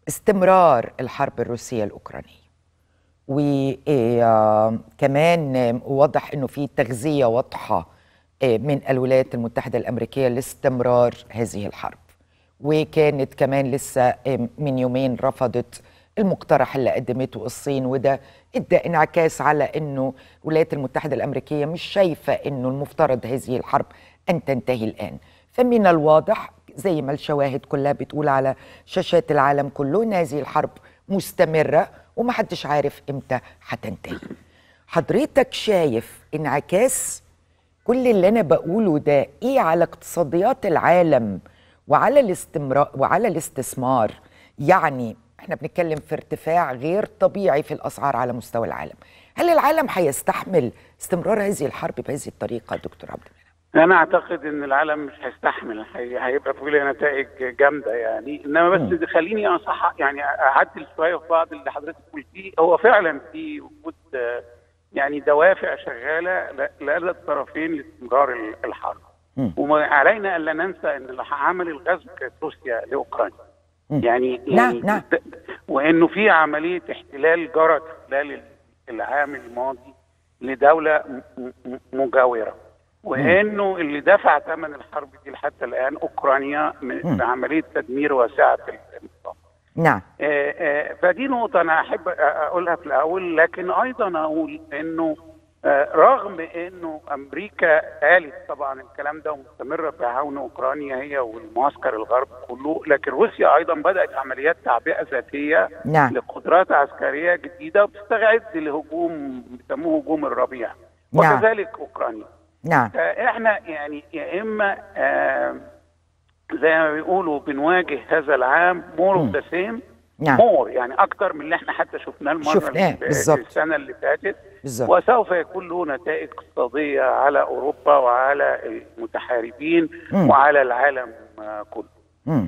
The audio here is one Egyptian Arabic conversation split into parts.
استمرار الحرب الروسية الأوكرانية وكمان واضح أنه في تغذية واضحة آه، من الولايات المتحدة الأمريكية لاستمرار هذه الحرب وكانت كمان لسه آه، من يومين رفضت المقترح اللي قدمته الصين وده ادى انعكاس على انه الولايات المتحده الامريكيه مش شايفه انه المفترض هذه الحرب ان تنتهي الان فمن الواضح زي ما الشواهد كلها بتقول على شاشات العالم كله ان هذه الحرب مستمره ومحدش عارف امتى هتنتهي حضرتك شايف انعكاس كل اللي انا بقوله ده ايه على اقتصاديات العالم وعلى الاستمرار وعلى الاستثمار يعني احنا بنتكلم في ارتفاع غير طبيعي في الاسعار على مستوى العالم هل العالم هيستحمل استمرار هذه الحرب بهذه الطريقه دكتور عبد المنعم انا اعتقد ان العالم مش هيستحمل هي- هيبقى في له نتائج جامده يعني انما بس خليني اصح يعني اعدل شويه في بعض اللي حضرتك قلتيه هو فعلا في وجود آه، يعني دوافع شغاله ل- لدى الطرفين لاستمرار ال- الحرب مم. وعلينا الا ننسى ان اللي عمل الغزو كانت روسيا لاوكرانيا يعني نعم، يعني نعم. د- وانه في عمليه احتلال جرت خلال العام الماضي لدوله م- م- مجاوره وانه اللي دفع ثمن الحرب دي حتى الان اوكرانيا م- بعمليه تدمير واسعه النظام نعم آه، آه، فدي نقطة أنا أحب أقولها في الأول لكن أيضا أقول إنه آه، رغم إنه أمريكا قالت طبعا الكلام ده ومستمرة في عون أوكرانيا هي والمعسكر الغرب كله لكن روسيا أيضا بدأت عمليات تعبئة ذاتية نعم. لقدرات عسكرية جديدة وبتستعد لهجوم بيسموه هجوم الربيع نعم. وكذلك أوكرانيا نعم فاحنا يعني يا اما آه زي ما بيقولوا بنواجه هذا العام مور اوف ذا سيم نعم. مور يعني اكتر من اللي احنا حتى شفناه المره شفناه، اللي- بالظبط. السنه اللي فاتت بالظبط. وسوف يكون له نتائج اقتصاديه على اوروبا وعلى المتحاربين مم. وعلى العالم آه، كله مم.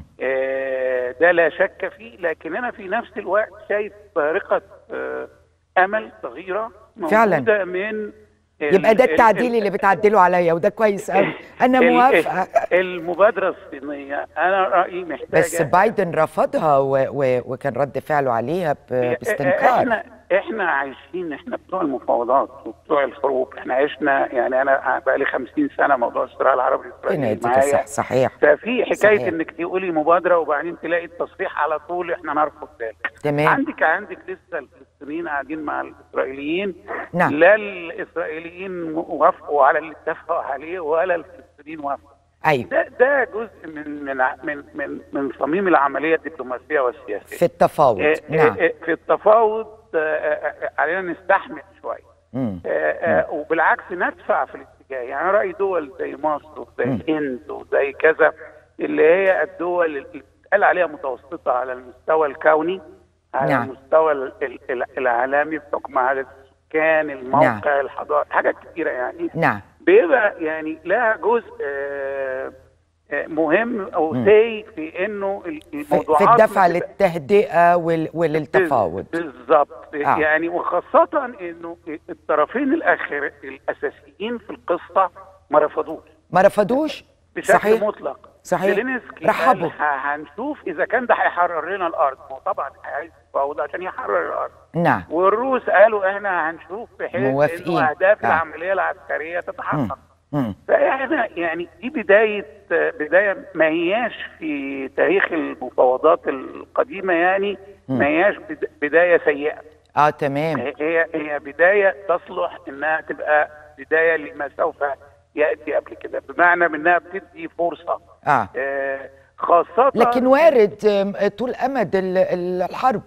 آه، ده لا شك فيه لكن انا في نفس الوقت شايف بارقه آه، امل صغيره فعلاً. موجوده من يبقى ده ال- ال- التعديل اللي بتعدله عليا وده كويس قوي انا ال- موافقه المبادره الصينيه انا رايي محتاجه بس بايدن رفضها و... و... وكان رد فعله عليها ب... باستنكار احنا احنا عايشين احنا بتوع المفاوضات وبتوع الحروب احنا عشنا يعني انا بقى لي 50 سنه موضوع الصراع العربي ربنا الاسرائيلي يديك معايا الصح صحيح ففي حكايه صحيح. انك تقولي مبادره وبعدين تلاقي التصريح على طول احنا نرفض ذلك تمام. عندك عندك لسه الفلسطينيين قاعدين مع الاسرائيليين نعم. لا الاسرائيليين وافقوا على اللي اتفقوا عليه ولا الفلسطينيين وافقوا ايوه ده ده جزء من من من من, من صميم العمليه الدبلوماسيه والسياسيه في التفاوض آه، نعم آه، في التفاوض آه، آه، علينا نستحمل شويه مم. آه، آه، وبالعكس ندفع في الاتجاه يعني أنا رايي دول زي مصر وزي الهند وزي كذا اللي هي الدول اللي بتتقال عليها متوسطه على المستوى الكوني على نعم. المستوى ال- ال- ال- العالمي بحكم عدد السكان الموقع الحضاري حاجات كتيره يعني نعم بيبقى يعني لها جزء آه، آه، مهم او سي في انه ال- في, الموضوعات في الدفع بتبقى- للتهدئه وال... وللتفاوض بالظبط آه. آه. يعني وخاصة انه الطرفين الاخر الاساسيين في القصة ما رفضوش ما رفضوش بشكل صحيح مطلق صحيح. زيلينسكي رحبوا. قال ه- هنشوف اذا كان ده هيحرر لنا الارض ما هو طبعا عايز يتفاوض عشان يحرر الارض نعم والروس قالوا احنا هنشوف بحيث موافقين. انه اهداف آه. العمليه العسكريه تتحقق مم. فاحنا يعني دي بدايه بدايه ما هياش في تاريخ المفاوضات القديمه يعني ما هياش بد- بدايه سيئه اه تمام هي هي بدايه تصلح انها تبقى بدايه لما سوف ياتي قبل كده بمعنى انها بتدي فرصه اه آه، خاصه لكن وارد آم، طول امد ال- ال- الحرب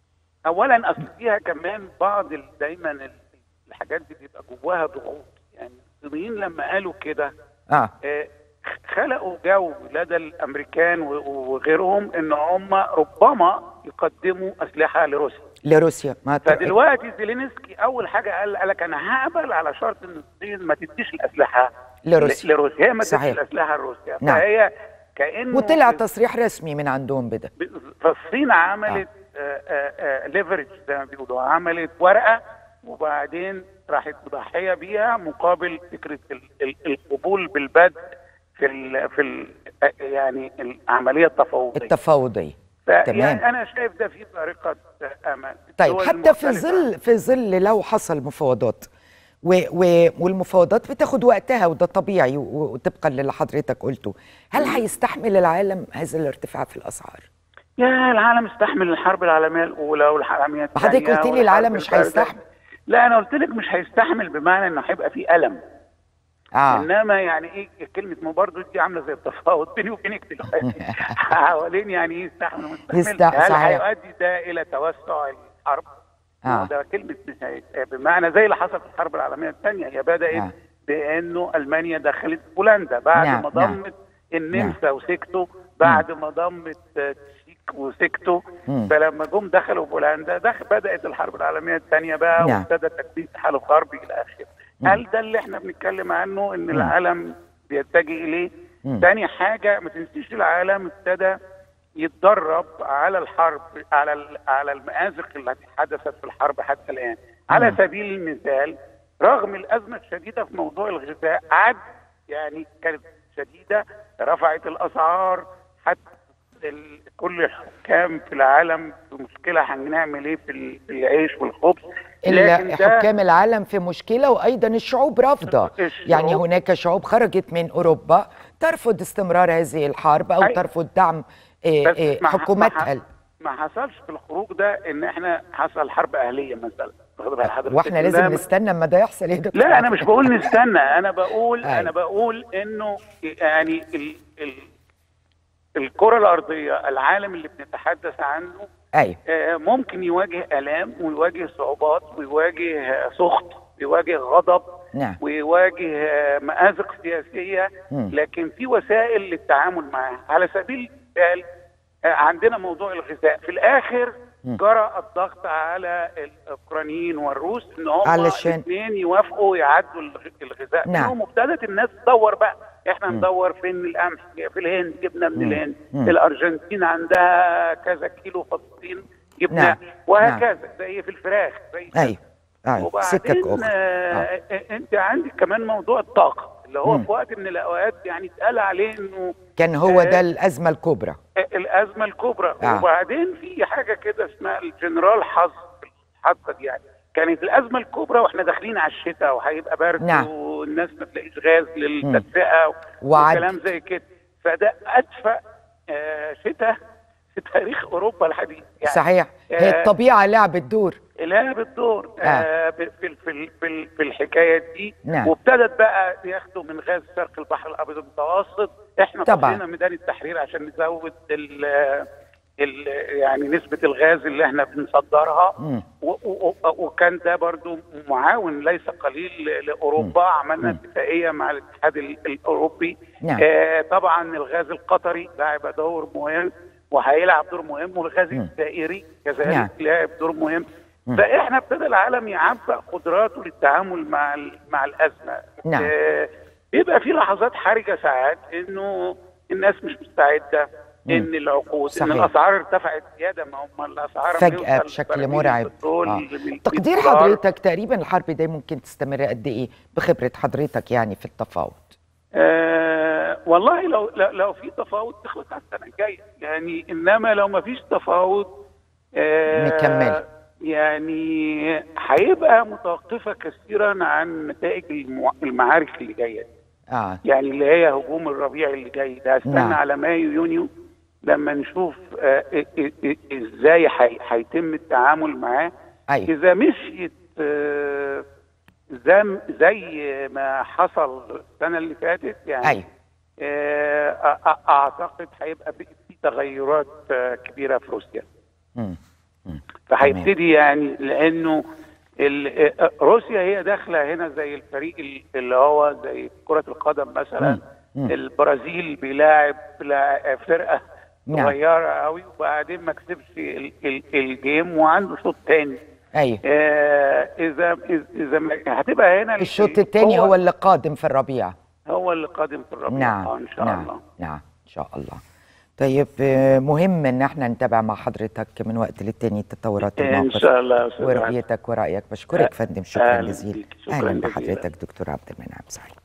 اولا اصل فيها كمان بعض ال- دايما ال- الحاجات دي بيبقى جواها ضغوط يعني الصينيين لما قالوا كده اه آه، خلقوا جو لدى الامريكان و- وغيرهم ان هم ربما يقدموا اسلحه لروسيا لروسيا ما ت- فدلوقتي زيلينسكي اول حاجه قال قال لك انا هقبل على شرط ان الصين ما تديش الاسلحه لروسيا. ل- لروسيا هي ما صحيح. تديش الاسلحه لروسيا نعم. فهي كانه وطلع تصريح رسمي من عندهم بده ب- فالصين عملت ليفرج زي ما بيقولوا عملت ورقه وبعدين راحت مضحيه بيها مقابل فكره ال- ال- القبول بالبدء في ال في ال يعني العمليه التفاوضيه التفاوضيه تمام. يعني انا شايف ده في طريقه امل طيب الدول حتى في المختلفة. ظل في ظل لو حصل مفاوضات و و والمفاوضات بتاخد وقتها وده طبيعي و- وطبقا للي حضرتك قلته هل هيستحمل العالم هذا الارتفاع في الاسعار يا العالم استحمل الحرب العالميه الاولى والعالميه الثانيه حضرتك قلت لي والحرب العالم مش الباردة. هيستحمل. لا انا قلت لك مش هيستحمل بمعنى انه هيبقى فيه الم اه انما يعني ايه كلمه ما برضه دي عامله زي التفاوض بيني وبينك دلوقتي حوالين يعني ايه يستحمل ومستحمل يستح- هل صحيح. هيؤدي ده الى توسع الحرب؟ آه. ده كلمه مش هي- بمعنى زي اللي حصل في الحرب العالميه الثانيه هي بدات آه. بانه المانيا دخلت بولندا بعد نعم، ما نعم. ضمت النمسا وسكتوا بعد ما ضمت آه، تشيك وسكتوا مم. فلما جم دخلوا بولندا دخل بدات الحرب العالميه الثانيه بقى نعم. وابتدى تكوين تحالف غربي الى اخره هل ده اللي احنا بنتكلم عنه ان العالم بيتجه اليه مم. تاني حاجه ما تنسيش العالم ابتدى يتدرب على الحرب على ال- على المآزق التي حدثت في الحرب حتى الان على مم. سبيل المثال رغم الازمه الشديده في موضوع الغذاء عاد يعني كانت شديده رفعت الاسعار حتى ال- كل الحكام في العالم في مشكله هنعمل ايه في ال- في العيش والخبز لكن ده حكام العالم في مشكله وايضا الشعوب رافضه الشعوب- يعني هناك شعوب خرجت من اوروبا ترفض استمرار هذه الحرب او أي. ترفض دعم آه، بس آه، ما ح- حكومتها ما, ح- ما حصلش في الخروج ده ان احنا حصل حرب اهليه مثلا واخد بال حضرتك؟ واحنا لازم لا- نستنى اما ده يحصل ايه يا دكتور لا انا مش بقول نستنى انا بقول أيوة. انا بقول انه يعني ال ال الكره الارضيه العالم اللي بنتحدث عنه ايوه آه، ممكن يواجه الام ويواجه صعوبات ويواجه آه، سخط ويواجه غضب نعم ويواجه آه، مآزق سياسيه مم. لكن في وسائل للتعامل معها على سبيل المثال آه، عندنا موضوع الغذاء في الاخر مم. جرى الضغط على الاوكرانيين والروس ان هم علشان- الاثنين يوافقوا يعدوا الغ- الغذاء نعم. منهم وابتدت الناس تدور بقى احنا مم. ندور فين القمح في الهند جبنا من مم. الهند مم. الارجنتين عندها كذا كيلو فلسطين جبنا نعم. وهكذا زي في الفراخ زي كده. ايوه ايوه سكك وبعدين اخرى آه انت عندك كمان موضوع الطاقه اللي هو مم. في وقت من الاوقات يعني اتقال عليه انه كان هو آه، ده الازمه الكبرى الازمه الكبرى آه. وبعدين في حاجه كده اسمها الجنرال حظ الحظه دي يعني كانت الازمه الكبرى واحنا داخلين على الشتاء وهيبقى برد نعم. والناس ما تلاقيش غاز للتدفئه وعد. وكلام زي كده فده ادفأ آه شتاء في تاريخ اوروبا الحديث يعني صحيح هي آه، الطبيعه لعبت دور لا بالدور آه. آه في في في في, في الحكايه دي نعم. وابتدت بقى ياخدوا من غاز شرق البحر الابيض المتوسط احنا طبعاً. طبعا ميدان التحرير عشان نزود ال ال يعني نسبه الغاز اللي احنا بنصدرها مم. و- و- و- وكان ده برضو معاون ليس قليل لاوروبا عملنا اتفاقيه مع الاتحاد ال- الاوروبي نعم. آه طبعا الغاز القطري لعب دور مهم وهيلعب دور مهم والغاز مم. الجزائري كذلك نعم. لعب دور مهم مم. فاحنا ابتدى العالم يعبأ قدراته للتعامل مع ال- مع الازمه نعم. آه، بيبقى في لحظات حرجه ساعات انه الناس مش مستعده مم. ان العقود ان صحيح. الاسعار ارتفعت زياده ما هم الاسعار فجاه بيوصل بشكل برميل مرعب البترول آه. ل- تقدير 100 دولار. حضرتك تقريبا الحرب دي ممكن تستمر قد ايه بخبره حضرتك يعني في التفاوض آه والله لو لو, لو في تفاوض تخلص على السنه الجايه يعني انما لو ما فيش تفاوض آه نكمل. يعني هيبقى متوقفه كثيرا عن نتائج المع- المعارك اللي جايه اه يعني اللي هي هجوم الربيع اللي جاي ده استنى نعم. على مايو يونيو لما نشوف آه إ- إ- إ- ازاي هي- هيتم التعامل معاه ايوه اذا مشيت آه، زي زي ما حصل السنه اللي فاتت يعني ايوه آه، أ- أ- اعتقد هيبقى في في تغيرات آه، كبيره في روسيا مم. مم. فهيبتدي يعني لانه ال- آه، روسيا هي داخله هنا زي الفريق ال- اللي هو زي كره القدم مثلا مم. مم. البرازيل بيلاعب لا- فرقه نعم. صغيره قوي وبعدين ما كسبش ال- ال- الجيم وعنده شوط تاني ايوه آه، اذا اذا ما- هتبقى هنا الشوط الثاني هو اللي قادم في الربيع هو اللي قادم في الربيع نعم آه ان شاء نعم الله نعم ان شاء الله طيب آه، مهم ان احنا نتابع مع حضرتك من وقت للتاني تطورات ان الموقف شاء الله يا أستاذ عادل. ورؤيتك ورايك بشكرك أه- فندم شكرا أهلاً جزيلا بيك. شكراً اهلا جزيلاً. بحضرتك دكتور عبد المنعم سعيد